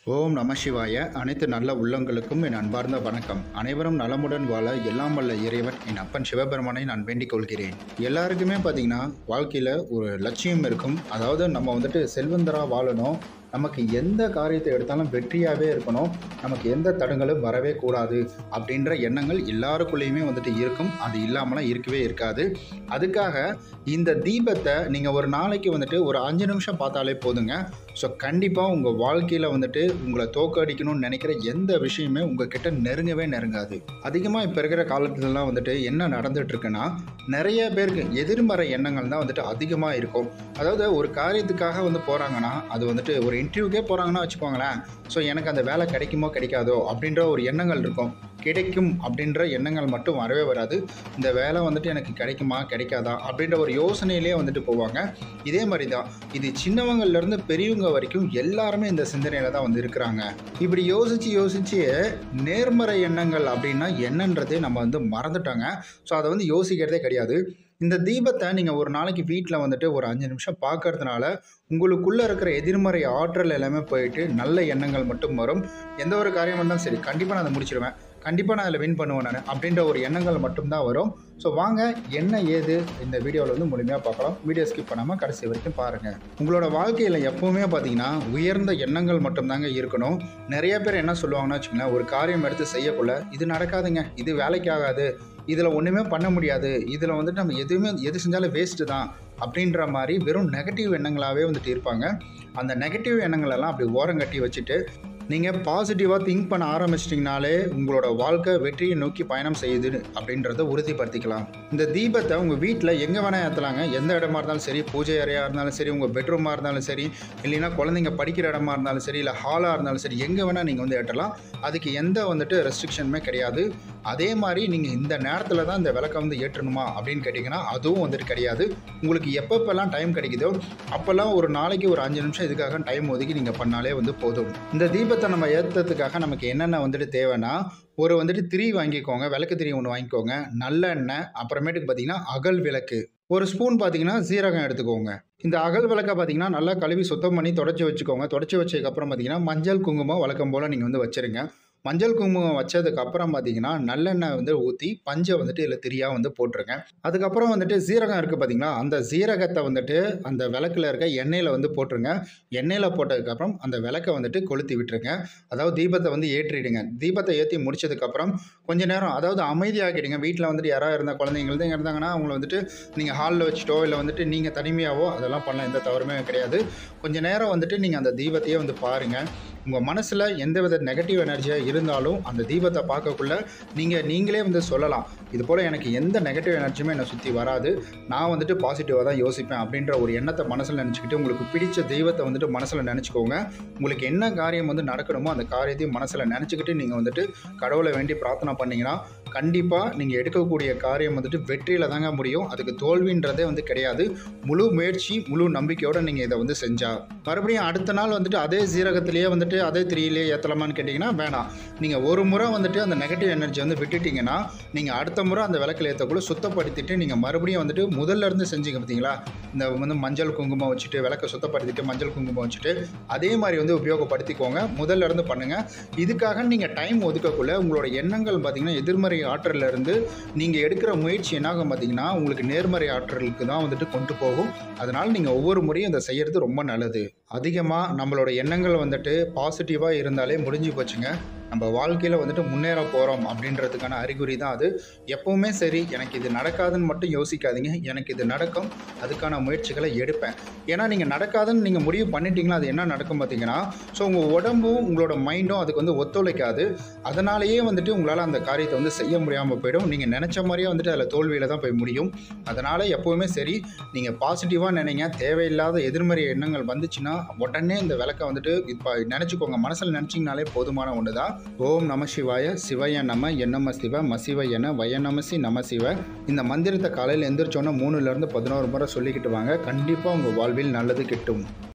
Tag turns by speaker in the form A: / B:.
A: ஓம் நம சிவாய அனைத்து நல்ல உள்ளங்களுக்கும் என் அன்பார்ந்த வணக்கம் அனைவரும் நலமுடன் வாழ எல்லாம் வல்ல இறைவன் என் அப்பன் சிவபெருமானை நான் வேண்டிக் கொள்கிறேன் எல்லாருக்குமே பார்த்தீங்கன்னா வாழ்க்கையில் ஒரு லட்சியம் இருக்கும் அதாவது நம்ம வந்துட்டு செல்வந்தராக வாழணும் நமக்கு எந்த காரியத்தை எடுத்தாலும் வெற்றியாகவே இருக்கணும் நமக்கு எந்த தடங்களும் வரவே கூடாது அப்படின்ற எண்ணங்கள் எல்லாருக்குள்ளேயுமே வந்துட்டு இருக்கும் அது இல்லாமலாம் இருக்கவே இருக்காது அதுக்காக இந்த தீபத்தை நீங்கள் ஒரு நாளைக்கு வந்துட்டு ஒரு அஞ்சு நிமிஷம் பார்த்தாலே போதுங்க ஸோ கண்டிப்பாக உங்கள் வாழ்க்கையில் வந்துட்டு உங்களை தோக்கடிக்கணும்னு நினைக்கிற எந்த விஷயமே உங்கள் கிட்ட நெருங்கவே நெருங்காது அதிகமாக இப்போ இருக்கிற காலத்துலலாம் வந்துட்டு என்ன நடந்துட்டு இருக்குன்னா நிறைய பேருக்கு எதிர்மறை எண்ணங்கள் தான் வந்துட்டு அதிகமாக இருக்கும் அதாவது ஒரு காரியத்துக்காக வந்து போகிறாங்கன்னா அது வந்துட்டு ஒரு இன்டர்வியூக்கே போகிறாங்கன்னா வச்சுக்கோங்களேன் ஸோ எனக்கு அந்த வேலை கிடைக்குமோ கிடைக்காதோ அப்படின்ற ஒரு எண்ணங்கள் இருக்கும் கிடைக்கும் அப்படின்ற எண்ணங்கள் மட்டும் வரவே வராது இந்த வேலை வந்துட்டு எனக்கு கிடைக்குமா கிடைக்காதா அப்படின்ற ஒரு யோசனையிலே வந்துட்டு போவாங்க இதே மாதிரி தான் இது சின்னவங்கள்லேருந்து பெரியவங்க வரைக்கும் எல்லாருமே இந்த சிந்தனையில் தான் வந்து இருக்கிறாங்க இப்படி யோசித்து யோசித்து நேர்மறை எண்ணங்கள் அப்படின்னா என்னன்றதே நம்ம வந்து மறந்துட்டாங்க ஸோ அதை வந்து யோசிக்கிறதே கிடையாது இந்த தீபத்தை நீங்கள் ஒரு நாளைக்கு வீட்டில் வந்துட்டு ஒரு அஞ்சு நிமிஷம் பார்க்கறதுனால உங்களுக்குள்ளே இருக்கிற எதிர்மறை ஆற்றல் எல்லாமே போயிட்டு நல்ல எண்ணங்கள் மட்டும் வரும் எந்த ஒரு காரியமாக இருந்தாலும் சரி கண்டிப்பாக நான் அதை முடிச்சிடுவேன் கண்டிப்பாக நான் அதில் வின் பண்ணுவேன் நான் அப்படின்ற ஒரு எண்ணங்கள் மட்டும்தான் வரும் ஸோ வாங்க என்ன ஏது இந்த வீடியோவில் வந்து முழுமையாக பார்க்கலாம் வீடியோ ஸ்கிப் பண்ணாமல் கடைசி வரைக்கும் பாருங்கள் உங்களோட வாழ்க்கையில் எப்போவுமே பார்த்தீங்கன்னா உயர்ந்த எண்ணங்கள் மட்டும்தாங்க இருக்கணும் நிறைய பேர் என்ன சொல்லுவாங்கன்னா வச்சுக்கோங்களேன் ஒரு காரியம் எடுத்து செய்யக்குள்ள இது நடக்காதுங்க இது வேலைக்கு ஆகாது இதில் ஒன்றுமே பண்ண முடியாது இதில் வந்துட்டு நம்ம எதுவுமே எது செஞ்சாலும் வேஸ்ட்டு தான் அப்படின்ற மாதிரி வெறும் நெகட்டிவ் எண்ணங்களாகவே வந்துட்டு இருப்பாங்க அந்த நெகட்டிவ் எண்ணங்களெல்லாம் அப்படி ஓரங்கட்டி வச்சுட்டு நீங்கள் பாசிட்டிவாக திங்க் பண்ண ஆரம்பிச்சிட்டிங்கனாலே உங்களோட வாழ்க்கை வெற்றியை நோக்கி பயணம் செய்யுது அப்படின்றத உறுதிப்படுத்திக்கலாம் இந்த தீபத்தை உங்கள் வீட்டில் எங்கே வேணால் ஏற்றலாங்க எந்த இடமா இருந்தாலும் சரி பூஜை அறையாக இருந்தாலும் சரி உங்கள் பெட்ரூமாக இருந்தாலும் சரி இல்லைன்னா குழந்தைங்க படிக்கிற இடமா இருந்தாலும் சரி இல்லை ஹாலாக இருந்தாலும் சரி எங்கே வேணால் நீங்கள் வந்து ஏற்றலாம் அதுக்கு எந்த வந்துட்டு ரெஸ்ட்ரிக்ஷனுமே கிடையாது அதே மாதிரி நீங்கள் இந்த நேரத்தில் தான் இந்த விளக்கை வந்து ஏற்றணுமா அப்படின்னு கேட்டிங்கன்னா அதுவும் வந்துட்டு கிடையாது உங்களுக்கு எப்பப்பெல்லாம் டைம் கிடைக்குதோ அப்போல்லாம் ஒரு நாளைக்கு ஒரு அஞ்சு நிமிஷம் இதுக்காக டைம் ஒதுக்கி நீங்கள் பண்ணாலே வந்து போதும் இந்த தீபத்தை நம்ம ஏற்றுறதுக்காக நமக்கு என்னென்ன வந்துட்டு தேவைன்னா ஒரு வந்துட்டு திரி வாங்கிக்கோங்க விளக்கு திரி ஒன்று வாங்கிக்கோங்க நல்லெண்ணெய் அப்புறமேட்டுக்கு பார்த்தீங்கன்னா அகல் விளக்கு ஒரு ஸ்பூன் பார்த்தீங்கன்னா சீரகம் எடுத்துக்கோங்க இந்த அகல் விளக்கை பார்த்தீங்கன்னா நல்லா கழுவி சுத்தம் பண்ணி தொடச்சி வச்சுக்கோங்க தொடச்சி வச்சதுக்கப்புறம் பார்த்தீங்கன்னா மஞ்சள் குங்குமம் வழக்கம் போல் நீங்கள் வந்து வச்சுருங்க மஞ்சள் குங்குமம் வச்சதுக்கு அப்புறம் பார்த்தீங்கன்னா நல்லெண்ணெய் வந்து ஊற்றி பஞ்சை வந்துட்டு இதில் திரியாக வந்து போட்டுருங்க அதுக்கப்புறம் வந்துட்டு சீரகம் இருக்குது பார்த்தீங்களா அந்த சீரகத்தை வந்துட்டு அந்த விளக்கில் இருக்க எண்ணெயில் வந்து போட்டுருங்க எண்ணெயில் போட்டதுக்கப்புறம் அந்த விளக்கை வந்துட்டு கொளுத்தி விட்டுருங்க அதாவது தீபத்தை வந்து ஏற்றிடுங்க தீபத்தை ஏற்றி முடிச்சதுக்கப்புறம் கொஞ்ச நேரம் அதாவது அமைதியாக்கிடுங்க வீட்டில் வந்துட்டு யாராவது இருந்த குழந்தைங்க இருந்தாங்கன்னா அவங்கள வந்துட்டு நீங்கள் ஹாலில் வச்சுட்டோ இல்லை வந்துட்டு நீங்கள் தனிமையாவோ அதெல்லாம் பண்ணலாம் எந்த தவறுமே கிடையாது கொஞ்ச நேரம் வந்துட்டு நீங்கள் அந்த தீபத்தையே வந்து பாருங்கள் உங்கள் மனசில் எந்தவித நெகட்டிவ் எனர்ஜியாக இருந்தாலும் அந்த தீபத்தை பார்க்கக்குள்ள நீங்கள் நீங்களே வந்து சொல்லலாம் இது போல் எனக்கு எந்த நெகட்டிவ் எனர்ஜியுமே என்னை சுற்றி வராது நான் வந்துட்டு பாசிட்டிவாக தான் யோசிப்பேன் அப்படின்ற ஒரு எண்ணத்தை மனசில் நினச்சிக்கிட்டு உங்களுக்கு பிடிச்ச தெய்வத்தை வந்துட்டு மனசில் நினச்சிக்கோங்க உங்களுக்கு என்ன காரியம் வந்து நடக்கணுமோ அந்த காரியத்தையும் மனசில் நினச்சிக்கிட்டு நீங்கள் வந்துட்டு கடவுளை வேண்டி பிரார்த்தனை பண்ணிங்கன்னா கண்டிப்பாக நீங்கள் எடுக்கக்கூடிய காரியம் வந்துட்டு வெற்றியில் தாங்க முடியும் அதுக்கு தோல்வின்றதே வந்து கிடையாது முழு முயற்சி முழு நம்பிக்கையோடு நீங்கள் இதை வந்து செஞ்சால் மறுபடியும் அடுத்த நாள் வந்துட்டு அதே சீரகத்திலேயே வந்துட்டு அதே திரியிலே ஏற்றலாமான்னு கேட்டிங்கன்னா வேணாம் நீங்கள் ஒரு முறை வந்துட்டு அந்த நெகட்டிவ் எனர்ஜி வந்து விட்டுட்டிங்கன்னா நீங்கள் அடுத்த முறை அந்த விளக்கில் ஏற்றக்குள்ள சுத்தப்படுத்திட்டு நீங்கள் மறுபடியும் வந்துட்டு முதல்ல இருந்து செஞ்சீங்க பார்த்தீங்களா இந்த வந்து மஞ்சள் குங்குமம் வச்சுட்டு விளக்கை சுத்தப்படுத்திட்டு மஞ்சள் குங்குமம் வச்சுட்டு அதே மாதிரி வந்து உபயோகப்படுத்திக்கோங்க முதல்ல இருந்து பண்ணுங்கள் இதுக்காக நீங்கள் டைம் ஒதுக்கக்குள்ள உங்களோட எண்ணங்கள் பார்த்தீங்கன்னா எதிர்மறை ஆற்றல்ல இருந்து நீங்கள் எடுக்கிற முயற்சி என்னாகும் பார்த்தீங்கன்னா உங்களுக்கு நேர்மறை ஆற்றலுக்கு தான் வந்துட்டு கொண்டு போகும் அதனால் நீங்கள் ஒவ்வொரு முறையும் இதை செய்கிறது ரொம்ப நல்லது அதிகமாக நம்மளோட எண்ணங்கள் வந்துட்டு பாசிட்டிவாக இருந்தாலே முடிஞ்சு போச்சுங்க நம்ம வாழ்க்கையில் வந்துட்டு முன்னேற போகிறோம் அப்படின்றதுக்கான அறிகுறி தான் அது எப்போவுமே சரி எனக்கு இது நடக்காதுன்னு மட்டும் யோசிக்காதீங்க எனக்கு இது நடக்கும் அதுக்கான முயற்சிகளை எடுப்பேன் ஏன்னா நீங்கள் நடக்காதுன்னு நீங்கள் முடிவு பண்ணிட்டீங்களா அது என்ன நடக்கும் பார்த்தீங்கன்னா ஸோ உங்கள் உடம்பும் உங்களோட மைண்டும் அதுக்கு வந்து ஒத்துழைக்காது அதனாலேயே வந்துட்டு உங்களால் அந்த காரியத்தை வந்து செய்ய முடியாமல் போயிடும் நீங்கள் நினச்ச மாதிரியே வந்துட்டு அதில் தோல்வியில் தான் போய் முடியும் அதனால் எப்போவுமே சரி நீங்கள் பாசிட்டிவாக நினைங்க தேவையில்லாத எதிர்மறை எண்ணங்கள் வந்துச்சுன்னா உடனே இந்த விளக்கை வந்துட்டு இப்போ நினச்சிக்கோங்க மனசில் நினச்சிங்கனாலே போதுமான ஒன்று தான் ஓம் நம சிவாய சிவய நம என்னம சிவ மசிவ என வயநமசி நம சிவ இந்த மந்திரத்தை காலையில் எந்திரிச்சோன்னா மூணுலேருந்து பதினோரு முறை சொல்லிக்கிட்டு வாங்க கண்டிப்பாக உங்கள் வாழ்வில் நல்லது கிட்டும்